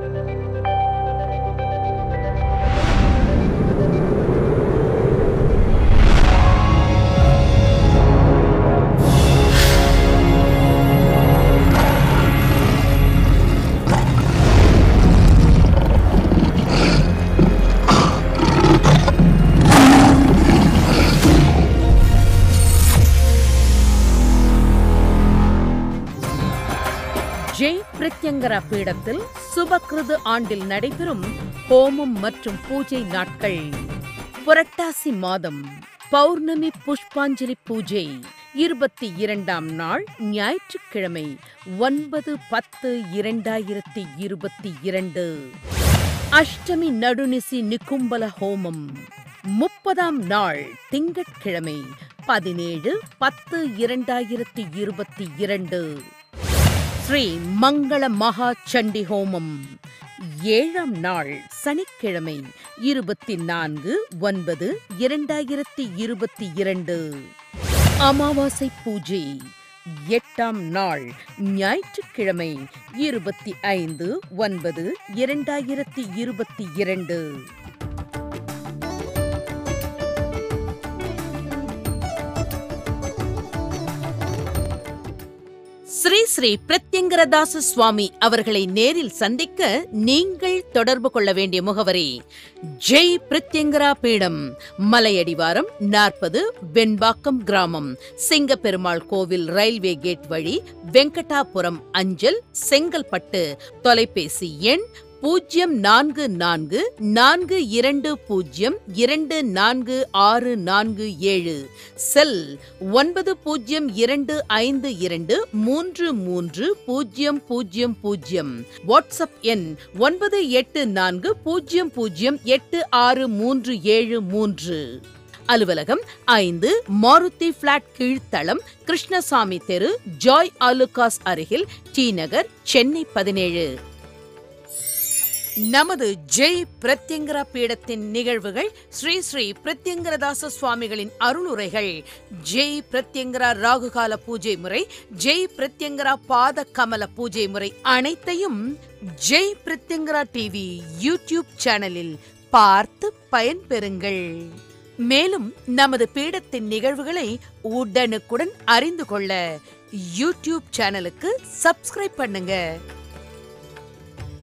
ஜெய் பிரத்யங்கரா பீடத்தில் சுபகிருது ஆண்டில் நடைபெறும் ஹோமம் மற்றும் பூஜை நாட்கள் புரட்டாசி மாதம் பௌர்ணமி புஷ்பாஞ்சலி பூஜை இருபத்தி இரண்டாம் நாள் ஞாயிற்றுக்கிழமை ஒன்பது பத்து இரண்டாயிரத்தி இருபத்தி இரண்டு அஷ்டமி நடுநிசி நிக்கும்பல ஹோமம் முப்பதாம் நாள் திங்கட்கிழமை பதினேழு பத்து இரண்டாயிரத்தி இருபத்தி இரண்டு ஸ்ரீ மங்கள மகா சண்டி ஹோமம் ஏழாம் நாள் சனிக்கிழமை இருபத்தி நான்கு ஒன்பது இரண்டாயிரத்தி இருபத்தி இரண்டு அமாவாசை பூஜை எட்டாம் நாள் ஞாயிற்றுக்கிழமை இருபத்தி ஐந்து ஒன்பது இரண்டாயிரத்தி இருபத்தி இரண்டு ஸ்ரீ ஸ்ரீ பிரத்யங்கரதாச சுவாமி அவர்களை நேரில் சந்திக்க நீங்கள் தொடர்பு கொள்ள வேண்டிய முகவரி ஜெய் பிரத்யங்கரா பீடம் மலையடிவாரம் நாற்பது வெண்பாக்கம் கிராமம் சிங்கப்பெருமாள் கோவில் ரயில்வே கேட் வழி வெங்கடாபுரம் அஞ்சல் செங்கல்பட்டு தொலைபேசி எண் பூஜ்ஜியம் நான்கு நான்கு நான்கு இரண்டு பூஜ்ஜியம் இரண்டு நான்கு ஆறு நான்கு ஏழு செல் ஒன்பது பூஜ்ஜியம் இரண்டு ஐந்து இரண்டு மூன்று மூன்று பூஜ்ஜியம் பூஜ்ஜியம் பூஜ்ஜியம் வாட்ஸ்அப் எண் ஒன்பது எட்டு நான்கு பூஜ்ஜியம் பூஜ்ஜியம் எட்டு ஆறு மூன்று ஏழு மூன்று அலுவலகம் ஐந்து மாருதி பிளாட் கீழ்த்தளம் கிருஷ்ணசாமி தெரு ஜாய் ஆலுகாஸ் அருகில் டி நகர் சென்னை பதினேழு நமது ஜெய் பிரத்யங்கரா பீடத்தின் நிகழ்வுகள் ஸ்ரீ ஸ்ரீ பிரத்யங்கரதாச சுவாமிகளின் அருளுரைகள் ஜெய் பிரத்யங்கரா ராகுகால பூஜை முறை ஜெய் பிரத்யங்கரா பாத கமல பூஜை முறை அனைத்தையும் ஜெய் பிரத்யங்கரா டிவி யூடியூப் சேனலில் பார்த்து பயன்பெறுங்கள் மேலும் நமது பீடத்தின் நிகழ்வுகளை உடனுக்குடன் அறிந்து கொள்ள யூடியூப் சேனலுக்கு சப்ஸ்கிரைப் பண்ணுங்க